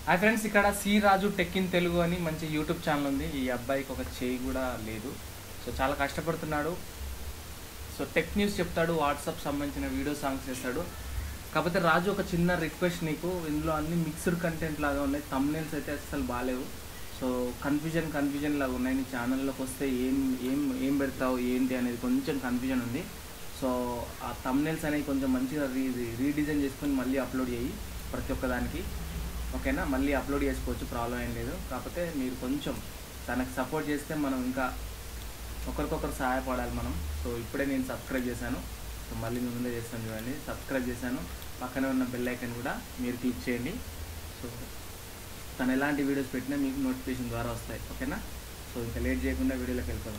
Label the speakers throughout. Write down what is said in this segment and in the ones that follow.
Speaker 1: hi friends ఇక్కడ C Raju tech in Telugu అని మంచి యూట్యూబ్ ఛానల్ ఉంది ఈ అబ్బాయికి ఒక చేయి కూడా లేదు సో చాలా కష్టపడుతున్నాడు సో టెక్ న్యూస్ చెప్తాడు వాట్సాప్ సంబంధించిన వీడియో సాంగ్స్ చేస్తాడు కాకపోతే రాజు ఒక చిన్న రిక్వెస్ట్ నీకు ఇందులో అన్ని మిక్స్డ్ కంటెంట్ లాగా ఉన్నాయి తమ్నేల్స్ అయితే అసలు బాగాలేవు సో కన్ఫ్యూజన్ కన్ఫ్యూజన్ లాగా ఉన్నాయి నీ ఛానల్లోకి వస్తే ఏం ఏం ఏం పెడతావు ఏంటి అనేది కొంచెం కన్ఫ్యూజన్ ఉంది సో ఆ తమ్నేల్స్ అనేవి కొంచెం మంచిగా రీ రీడిజైన్ చేసుకొని మళ్ళీ అప్లోడ్ చేయి ప్రతి ఒక్క దానికి ఓకేనా మళ్ళీ అప్లోడ్ చేసుకోవచ్చు ప్రాబ్లం ఏం లేదు కాకపోతే మీరు కొంచెం తనకు సపోర్ట్ చేస్తే మనం ఇంకా ఒకరికొకరు సహాయపడాలి మనం సో ఇప్పుడే నేను సబ్స్క్రైబ్ చేశాను సో మళ్ళీ మీ ముందే చేస్తాను చూడండి సబ్స్క్రైబ్ చేశాను పక్కనే ఉన్న బెల్ ఐకన్ కూడా మీరు క్లిక్ చేయండి సో తను ఎలాంటి వీడియోస్ పెట్టినా మీకు నోటిఫికేషన్ ద్వారా వస్తాయి ఓకేనా సో ఇంకా లేట్ చేయకుండా వీడియోలోకి వెళ్ళిపోదాం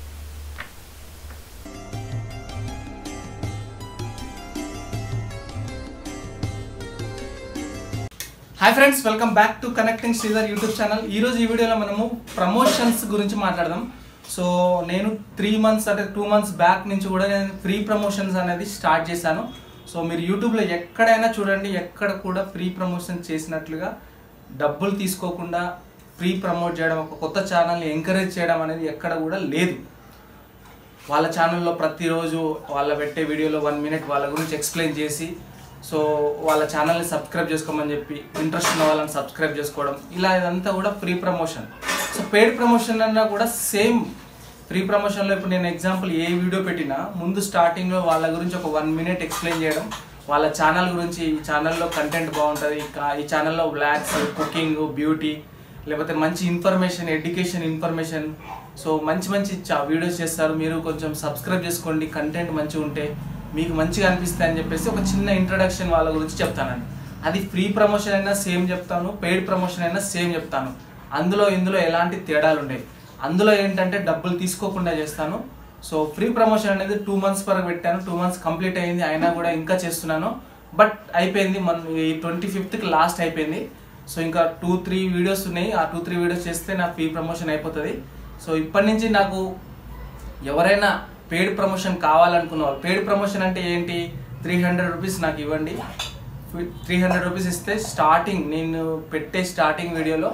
Speaker 1: hi friends welcome back to connecting Sridhar YouTube channel ఈ రోజు ఈ వీడియోలో మనము ప్రమోషన్స్ గురించి మాట్లాడదాం సో నేను త్రీ మంత్స్ అంటే టూ మంత్స్ బ్యాక్ నుంచి కూడా నేను ఫ్రీ ప్రమోషన్స్ అనేది స్టార్ట్ చేశాను సో మీరు యూట్యూబ్లో ఎక్కడైనా చూడండి ఎక్కడ కూడా ఫ్రీ ప్రమోషన్ చేసినట్లుగా డబ్బులు తీసుకోకుండా ఫ్రీ ప్రమోట్ చేయడం ఒక కొత్త ఛానల్ని ఎంకరేజ్ చేయడం అనేది ఎక్కడ కూడా లేదు వాళ్ళ ఛానల్లో ప్రతిరోజు వాళ్ళ పెట్టే వీడియోలో వన్ మినిట్ వాళ్ళ గురించి ఎక్స్ప్లెయిన్ చేసి సో వాళ్ళ ఛానల్ని సబ్స్క్రైబ్ చేసుకోమని చెప్పి ఇంట్రెస్ట్ ఉన్న వాళ్ళని సబ్స్క్రైబ్ చేసుకోవడం ఇలా ఇదంతా కూడా free promotion so paid promotion అన్నా కూడా సేమ్ ఫ్రీ ప్రమోషన్లో ఇప్పుడు నేను ఎగ్జాంపుల్ ఏ వీడియో పెట్టినా ముందు స్టార్టింగ్లో వాళ్ళ గురించి ఒక వన్ మినిట్ ఎక్స్ప్లెయిన్ చేయడం వాళ్ళ ఛానల్ గురించి ఈ ఛానల్లో కంటెంట్ బాగుంటుంది కా- ఈ ఛానల్లో బ్లాగ్స్ కుకింగ్ బ్యూటీ లేకపోతే మంచి ఇన్ఫర్మేషన్ ఎడ్యుకేషన్ ఇన్ఫర్మేషన్ సో మంచి మంచి చా- వీడియోస్ చేస్తారు మీరు కొంచెం సబ్స్క్రైబ్ చేసుకోండి కంటెంట్ మంచిగా ఉంటే మీకు మంచిగా అనిపిస్తాయి అని చెప్పేసి ఒక చిన్న ఇంట్రడక్షన్ వాళ్ళ గురించి చెప్తానండి అది ఫ్రీ ప్రమోషన్ అయినా సేమ్ చెప్తాను పెయిడ్ ప్రమోషన్ అయినా సేమ్ చెప్తాను అందులో ఇందులో ఎలాంటి తేడాలు ఉండవు అందులో ఏంటంటే డబ్బులు తీసుకోకుండా చేస్తాను సో ఫ్రీ ప్రమోషన్ అనేది టూ మంత్స్ వరకు పెట్టాను టూ మంత్స్ కంప్లీట్ అయింది అయినా కూడా ఇంకా చేస్తున్నాను బట్ అయిపోయింది మన ఈ ట్వంటీ ఫిఫ్త్కి లాస్ట్ అయిపోయింది సో ఇంకా టూ త్రీ వీడియోస్ ఉన్నాయి ఆ టూ త్రీ వీడియోస్ చేస్తే నా ఫ్రీ ప్రమోషన్ అయిపోతుంది సో ఇప్పటి నుంచి నాకు ఎవరైనా పెయిడ్ ప్రమోషన్ కావాలనుకున్న వాళ్ళు పెయిడ్ ప్రమోషన్ అంటే ఏంటి త్రీ హండ్రెడ్ రూపీస్ నాకు ఇవ్వండి త్రీ హండ్రెడ్ రూపీస్ ఇస్తే స్టార్టింగ్ నేను పెట్టే స్టార్టింగ్ వీడియోలో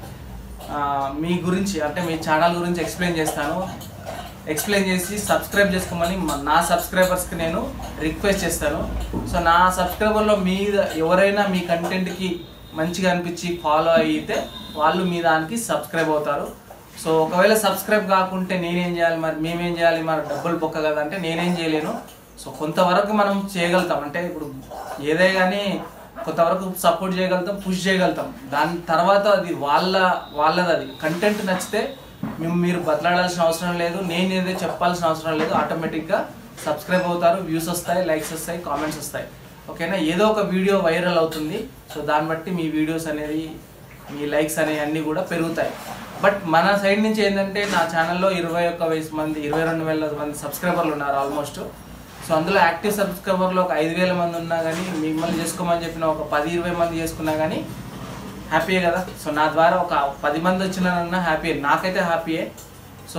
Speaker 1: ఆ, మీ గురించి అంటే మీ ఛానల్ గురించి ఎక్స్ప్లెయిన్ చేస్తాను ఎక్స్ప్లెయిన్ చేసి సబ్స్క్రైబ్ చేసుకోమని మ- నా సబ్స్క్రైబర్స్కి నేను రిక్వెస్ట్ చేస్తాను సో నా సబ్స్క్రైబర్లో మీద ఎవరైనా మీ కంటెంట్కి మంచిగా అనిపించి ఫాలో అయితే వాళ్ళు మీ దానికి సబ్స్క్రైబ్ అవుతారు సో ఒకవేళ సబ్స్క్రైబ్ కాకుంటే నేనేం చేయాలి మరి మేమేం చేయాలి మరి డబ్బులు బొక్క కదా అంటే నేనేం చేయలేను సో కొంతవరకు మనం చేయగలుగుతాం అంటే ఇప్పుడు ఏదే కానీ కొంతవరకు సపోర్ట్ చేయగలుగుతాం పుష్ చేయగలుగుతాం దాని తర్వాత అది వాళ్ళ వాళ్ళది అది కంటెంట్ నచ్చితే మేము మీరు బతలాడాల్సిన అవసరం లేదు నేను ఏదో చెప్పాల్సిన అవసరం లేదు ఆటోమేటిక్గా సబ్స్క్రైబ్ అవుతారు వ్యూస్ వస్తాయి లైక్స్ వస్తాయి కామెంట్స్ వస్తాయి ఓకేనా ఏదో ఒక వీడియో వైరల్ అవుతుంది సో దాన్ని బట్టి మీ వీడియోస్ అనేది మీ లైక్స్ అనేవి అన్నీ కూడా పెరుగుతాయి బట్ మన సైడ్ నుంచి ఏంటంటే నా ఛానల్లో ఇరవై ఒక్క వయసు మంది ఇరవై రెండు వేల మంది సబ్స్క్రైబర్లు ఉన్నారు ఆల్మోస్ట్ సో అందులో యాక్టివ్ సబ్స్క్రైబర్లు ఒక ఐదు వేల మంది ఉన్నా కానీ మిమ్మల్ని చేసుకోమని చెప్పిన ఒక పది ఇరవై మంది చేసుకున్నా కానీ హ్యాపీయే కదా సో నా ద్వారా ఒక పది మంది వచ్చినారన్నా హ్యాపీయే నాకైతే హ్యాపీయే సో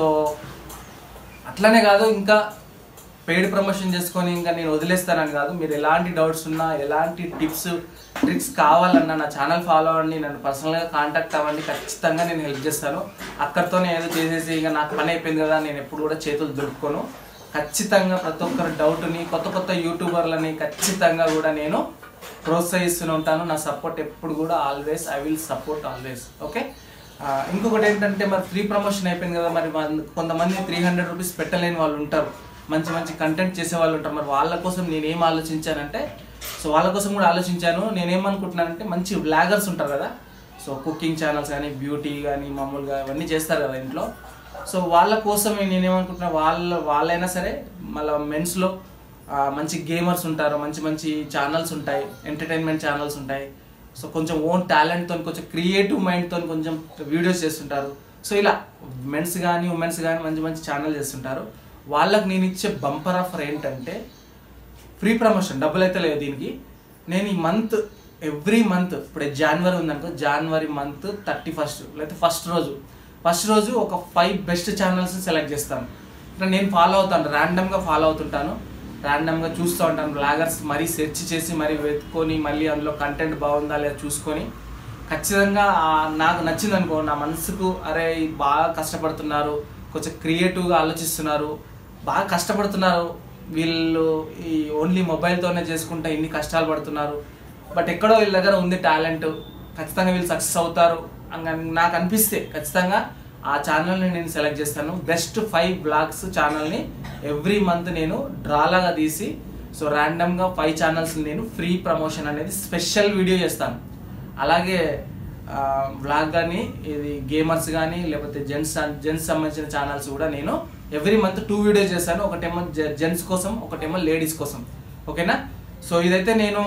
Speaker 1: అట్లనే కాదు ఇంకా పెయిడ్ ప్రమోషన్ చేసుకొని ఇంకా నేను వదిలేస్తానని కాదు మీరు ఎలాంటి డౌట్స్ ఉన్నా ఎలాంటి టిప్స్ ట్రిక్స్ కావాలన్నా నా ఛానల్ ఫాలో అవ్వండి నన్ను పర్సనల్గా కాంటాక్ట్ అవ్వండి ఖచ్చితంగా నేను హెల్ప్ చేస్తాను అక్కడితోనే ఏదో చేసేసి ఇంకా నాకు పని అయిపోయింది కదా నేను ఎప్పుడు కూడా చేతులు దుడుపుకోను ఖచ్చితంగా ప్రతి ఒక్కరి డౌట్ని కొత్త కొత్త యూట్యూబర్లని ఖచ్చితంగా కూడా నేను ప్రోత్సహిస్తూనే ఉంటాను నా సపోర్ట్ ఎప్పుడు కూడా always I will support always okay ఇంకొకటి ఏంటంటే మరి ఫ్రీ ప్రమోషన్ అయిపోయింది కదా మరి మన- కొంతమంది త్రీ హండ్రెడ్ రూపీస్ పెట్టలేని వాళ్ళు ఉంటారు మంచి మంచి కంటెంట్ చేసే వాళ్ళు ఉంటారు మరి వాళ్ళ కోసం నేను ఏం ఆలోచించానంటే సో వాళ్ళ కోసం కూడా ఆలోచించాను నేనేమనుకుంటున్నానంటే మంచి బ్లాగర్స్ ఉంటారు కదా సో కుకింగ్ ఛానల్స్ కానీ బ్యూటీ కానీ మామూలుగా ఇవన్నీ చేస్తారు కదా ఇంట్లో సో వాళ్ళ కోసం నేనేమనుకుంటున్నా వాళ్ళ వాళ్ళైనా సరే మళ్ళీ మెన్స్లో మంచి గేమర్స్ ఉంటారు మంచి మంచి ఛానల్స్ ఉంటాయి ఎంటర్టైన్మెంట్ ఛానల్స్ ఉంటాయి సో కొంచెం ఓన్ టాలెంట్తో కొంచెం క్రియేటివ్ మైండ్తో కొంచెం వీడియోస్ చేస్తుంటారు సో ఇలా మెన్స్ కానీ ఉమెన్స్ కానీ మంచి మంచి ఛానల్ చేస్తుంటారు వాళ్ళకి నేను ఇచ్చే బంపర్ ఆఫర్ ఏంటంటే ఫ్రీ ప్రమోషన్ డబ్బులు అయితే లేదు దీనికి నేను ఈ మంత్ ఎవ్రీ మంత్ ఇప్పుడు జనవరి ఉందనుకో జనవరి మంత్ థర్టీ ఫస్ట్ లేకపోతే ఫస్ట్ రోజు ఫస్ట్ రోజు ఒక ఫైవ్ బెస్ట్ ఛానల్స్ సెలెక్ట్ చేస్తాను ఇట్లా నేను ఫాలో అవుతాను ర్యాండమ్గా ఫాలో అవుతుంటాను ర్యాండమ్గా చూస్తూ ఉంటాను బ్లాగర్స్ మరీ సెర్చ్ చేసి మరీ వెతుకొని మళ్ళీ అందులో కంటెంట్ బాగుందా లేదా చూసుకొని ఖచ్చితంగా ఆ నాకు నచ్చింది అనుకో నా మనసుకు అరే బాగా కష్టపడుతున్నారు కొంచెం క్రియేటివ్గా ఆలోచిస్తున్నారు బాగా కష్టపడుతున్నారు వీళ్ళు ఈ ఓన్లీ మొబైల్తోనే చేసుకుంటా ఇన్ని కష్టాలు పడుతున్నారు బట్ ఎక్కడో వీళ్ళ దగ్గర ఉంది టాలెంట్ ఖచ్చితంగా వీళ్ళు సక్సెస్ అవుతారు అని నాకు అనిపిస్తే ఖచ్చితంగా ఆ ఛానల్ని నేను సెలెక్ట్ చేస్తాను బెస్ట్ ఫైవ్ బ్లాగ్స్ ఛానల్ని ఎవ్రీ మంత్ నేను డ్రాలాగా తీసి సో ర్యాండమ్గా ఫైవ్ ఛానల్స్ నేను ఫ్రీ ప్రమోషన్ అనేది స్పెషల్ వీడియో చేస్తాను అలాగే బ్లాగ్ కానీ ఇది గేమర్స్ కానీ లేకపోతే జెంట్స్ జెంట్స్ సంబంధించిన ఛానల్స్ కూడా నేను ఎవ్రీ మంత్ టూ వీడియోస్ చేస్తాను ఒకటేమో జెంట్స్ కోసం ఒకటేమో లేడీస్ కోసం ఓకేనా సో ఇదైతే నేను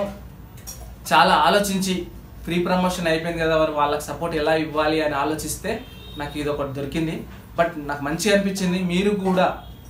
Speaker 1: చాలా ఆలోచించి ఫ్రీ ప్రమోషన్ అయిపోయింది కదా మరి వాళ్ళకి సపోర్ట్ ఎలా ఇవ్వాలి అని ఆలోచిస్తే నాకు ఇది ఒకటి దొరికింది బట్ నాకు మంచిగా అనిపించింది మీరు కూడా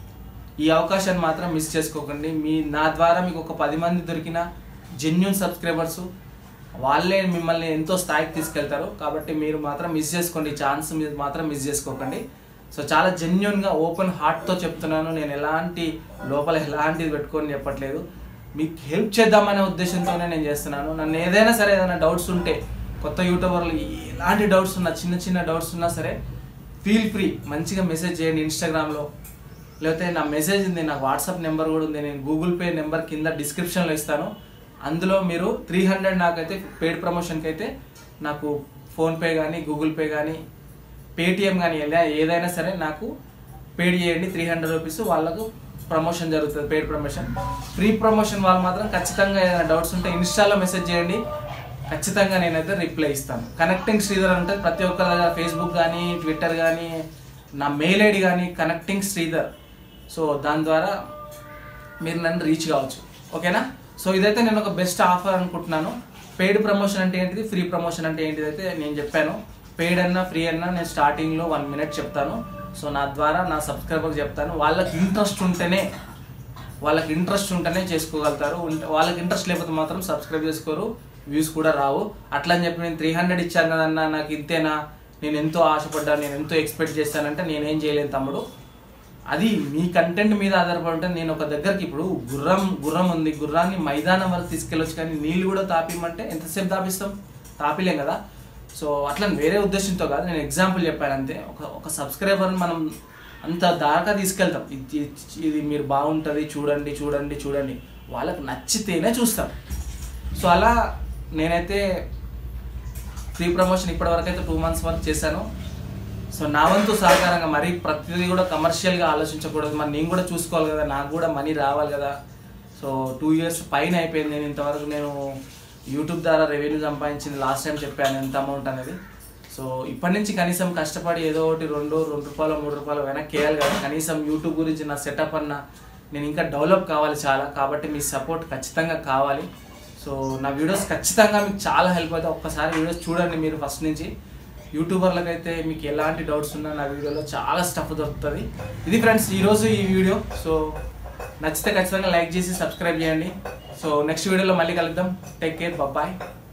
Speaker 1: ఈ అవకాశాన్ని మాత్రం మిస్ చేసుకోకండి మీ నా ద్వారా మీకు ఒక పది మంది దొరికిన జెన్యున్ సబ్స్క్రైబర్స్ వాళ్ళే మిమ్మల్ని ఎంతో స్థాయికి తీసుకెళ్తారు కాబట్టి మీరు మాత్రం మిస్ చేసుకోండి ఛాన్స్ మీరు మాత్రం మిస్ చేసుకోకండి సో చాలా జెన్యున్గా ఓపెన్ హార్ట్తో చెప్తున్నాను నేను ఎలాంటి లోపల ఎలాంటిది పెట్టుకొని చెప్పట్లేదు మీకు హెల్ప్ చేద్దామనే ఉద్దేశంతోనే నేను చేస్తున్నాను నన్ను ఏదైనా సరే ఏదైనా డౌట్స్ ఉంటే కొత్త యూట్యూబర్లు ఎలాంటి డౌట్స్ ఉన్నా చిన్న చిన్న డౌట్స్ ఉన్నా సరే ఫీల్ ఫ్రీ మంచిగా మెసేజ్ చేయండి ఇన్స్టాగ్రామ్లో లేకపోతే నా మెసేజ్ ఉంది నాకు వాట్సాప్ నెంబర్ కూడా ఉంది నేను గూగుల్ పే నెంబర్ కింద డిస్క్రిప్షన్లో ఇస్తాను అందులో మీరు త్రీ హండ్రెడ్ నాకైతే పెయిడ్ ప్రమోషన్కి అయితే నాకు ఫోన్పే కానీ గూగుల్ పే కానీ పేటిఎం కానీ ఎలా ఏదైనా సరే నాకు పేడ్ చేయండి త్రీ హండ్రెడ్ రూపీస్ వాళ్ళకు ప్రమోషన్ జరుగుతుంది పెయిడ్ ప్రమోషన్ ఫ్రీ ప్రమోషన్ వాళ్ళు మాత్రం ఖచ్చితంగా ఏదైనా డౌట్స్ ఉంటే ఇన్స్టాలో మెసేజ్ చేయండి ఖచ్చితంగా నేనైతే రిప్లై ఇస్తాను కనెక్టింగ్ శ్రీధర్ అంటే ప్రతి ఒక్కరి దగ్గర ఫేస్బుక్ కానీ ట్విట్టర్ కానీ నా మెయిల్ ఐడి కానీ కనెక్టింగ్ శ్రీధర్ సో దాని ద్వారా మీరు నన్ను రీచ్ కావచ్చు ఓకేనా సో ఇదైతే నేను ఒక బెస్ట్ ఆఫర్ అనుకుంటున్నాను పెయిడ్ ప్రమోషన్ అంటే ఏంటిది ఫ్రీ ప్రమోషన్ అంటే ఏంటిది అయితే నేను చెప్పాను పెయిడ్ అన్నా ఫ్రీ అన్నా నేను స్టార్టింగ్లో వన్ మినిట్ చెప్తాను సో నా ద్వారా నా సబ్స్క్రైబర్కి చెప్తాను వాళ్ళకి ఇంట్రెస్ట్ ఉంటేనే వాళ్ళకి ఇంట్రెస్ట్ ఉంటేనే చేసుకోగలుగుతారు ఉంట- వాళ్ళకి ఇంట్రెస్ట్ లేకపోతే మాత్రం సబ్స్క్రైబ్ చేసుకోరు వ్యూస్ కూడా రావు అట్లా అని చెప్పి నేను త్రీ హండ్రెడ్ ఇచ్చాను కదన్నా నాకు ఇంతేనా నేను ఎంతో ఆశపడ్డాను నేను ఎంతో ఎక్స్పెక్ట్ చేస్తానంటే నేనేం చేయలేను తమ్ముడు అది మీ కంటెంట్ మీద ఆధారపడి ఉంటుంది నేను ఒక దగ్గరికి ఇప్పుడు గుర్రం గుర్రం ఉంది గుర్రాన్ని మైదానం వరకు తీసుకెళ్ళొచ్చు కానీ నీళ్ళు కూడా తాపిమంటే ఎంతసేపు తాపిస్తాం తాపిలేం కదా సో అట్లా వేరే ఉద్దేశంతో కాదు నేను ఎగ్జాంపుల్ చెప్పాను అంతే ఒక ఒక సబ్స్క్రైబర్ని మనం అంత దాకా తీసుకెళ్తాం ఇది ఇది మీరు బాగుంటుంది చూడండి చూడండి చూడండి వాళ్ళకి నచ్చితేనే చూస్తాం సో అలా నేనైతే ఫ్రీ ప్రమోషన్ ఇప్పటివరకు అయితే టూ మంత్స్ వరకు చేశాను సో నా వంతు సహకారంగా మరీ ప్రతిదీ కూడా కమర్షియల్గా ఆలోచించకూడదు మరి నేను కూడా చూసుకోవాలి కదా నాకు కూడా మనీ రావాలి కదా సో టూ ఇయర్స్ పైన అయిపోయింది నేను ఇంతవరకు నేను యూట్యూబ్ ద్వారా రెవెన్యూ సంపాదించింది లాస్ట్ టైం చెప్పాను ఎంత అమౌంట్ అనేది సో ఇప్పటి నుంచి కనీసం కష్టపడి ఏదో ఒకటి రెండు రెండు రూపాయలు మూడు రూపాయలు వెనక్కి వేయాలి కదా కనీసం యూట్యూబ్ గురించి నా సెటప్ అన్న నేను ఇంకా డెవలప్ కావాలి చాలా కాబట్టి మీ సపోర్ట్ ఖచ్చితంగా కావాలి సో నా వీడియోస్ ఖచ్చితంగా మీకు చాలా హెల్ప్ అవుతాయి ఒక్కసారి వీడియోస్ చూడండి మీరు ఫస్ట్ నుంచి యూట్యూబర్లకు అయితే మీకు ఎలాంటి డౌట్స్ ఉన్నా నా వీడియోలో చాలా స్టఫ్ దొరుకుతుంది ఇది ఫ్రెండ్స్ ఈరోజు ఈ వీడియో సో నచ్చితే ఖచ్చితంగా లైక్ చేసి సబ్స్క్రైబ్ చేయండి సో నెక్స్ట్ వీడియోలో మళ్ళీ కలుద్దాం టేక్ కేర్ బాయ్